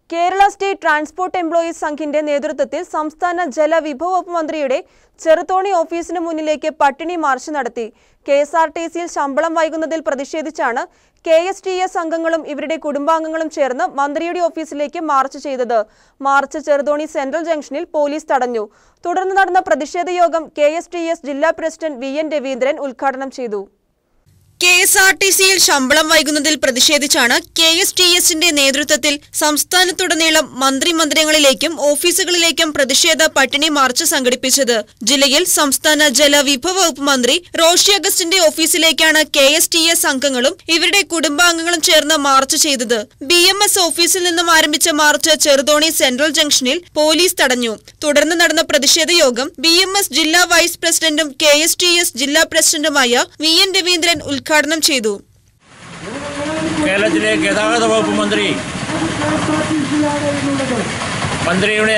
Kerala state transport employees സംഘിന്റെ നേതൃത്വത്തിൽ സംസ്ഥാന ജലവിഭവ വകുപ്പ് മന്ത്രിയുടെ ചെറുതോണി ഓഫീസിന് മുന്നിലേക്ക് പട്ടിണി മാർച്ച് നടത്തി കെ എസ് ആർ ടി സിയിൽ ശമ്പളം വൈകുന്നതിൽ പ്രതിഷേധിച്ചാണ് കെ എസ് ടി എസ് അംഗങ്ങളും ഇവരുടെ കുടുംബാംഗങ്ങളും ചേർന്ന് മന്ത്രിയുടെ ഓഫീസിലേക്ക് മാർച്ച് ചെയ്തത് മാർച്ച് ചെറുതോണി സെൻട്രൽ ജംഗ്ഷനിൽ പോലീസ് തടഞ്ഞു തുടർന്ന് നടന്ന പ്രതിഷേധ യോഗം കെ എസ് ടി എസ് ജില്ലാ പ്രസിഡന്റ് വി എൻ രവീന്ദ്രൻ ഉദ്ഘാടനം ചെയ്തു കെ എസ് ആർ ടി സിയിൽ ശമ്പളം വൈകുന്നതിൽ പ്രതിഷേധിച്ചാണ് കെ എസ് ടി എസിന്റെ നേതൃത്വത്തിൽ സംസ്ഥാനത്തുടനീളം മന്ത്രി മന്ദിരങ്ങളിലേക്കും ഓഫീസുകളിലേക്കും പ്രതിഷേധ പട്ടിണി മാർച്ച് സംഘടിപ്പിച്ചത് ജില്ലയിൽ സംസ്ഥാന ജലവിഭവ വകുപ്പ് മന്ത്രി റോഷി അഗസ്റ്റിന്റെ ഓഫീസിലേക്കാണ് കെ എസ് ടി എസ് അംഗങ്ങളും ഇവരുടെ കുടുംബാംഗങ്ങളും ചേർന്ന് മാർച്ച് ചെയ്തത് ബി എം എസ് ഓഫീസിൽ നിന്നും ആരംഭിച്ച മാർച്ച് ചെറുതോണി സെൻട്രൽ ജംഗ്ഷനിൽ പോലീസ് തടഞ്ഞു തുടർന്ന് നടന്ന പ്രതിഷേധ യോഗം ബി എം എസ് ജില്ലാ വൈസ് പ്രസിഡന്റും കെ എസ് ടി എസ് ജില്ലാ പ്രസിഡന്റുമായ വി എൻ രവീന്ദ്രൻ ഉദ്ഘാടനം ചെയ്തു കേരളത്തിലെ ഗതാഗത വകുപ്പ് മന്ത്രി മന്ത്രിയുടെ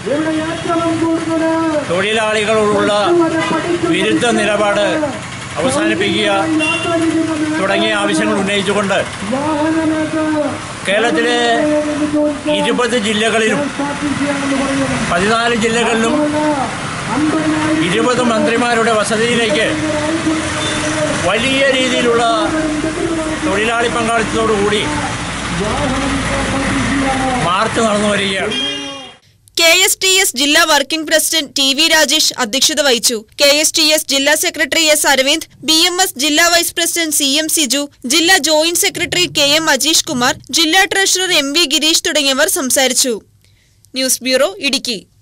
തൊഴിലാളികളോടുള്ള വിരുദ്ധ നിലപാട് അവസാനിപ്പിക്കുക തുടങ്ങിയ ആവശ്യങ്ങൾ ഉന്നയിച്ചുകൊണ്ട് കേരളത്തിലെ ഇരുപത് ജില്ലകളിലും പതിനാല് ജില്ലകളിലും ഇരുപത് മന്ത്രിമാരുടെ വസതിയിലേക്ക് വലിയ രീതിയിലുള്ള തൊഴിലാളി പങ്കാളിത്തത്തോടുകൂടി മാർച്ച് നടന്നു വരികയാണ് കെ എസ് ടി എസ് ജില്ലാ working president T V Rajesh അധ്യക്ഷത വഹിച്ചു കെ എസ് ടി എസ് ജില്ലാ secretary S Aravind B M S ജില്ലാ vice president C M Siju ജില്ലാ joint secretary K M Ajeesh Kumar ജില്ലാ ട്രഷറർ എം വി ഗിരീഷ് തുടങ്ങിയവർ സംസാരിച്ചു ന്യൂസ് ബ്യൂറോ ഇടുക്കി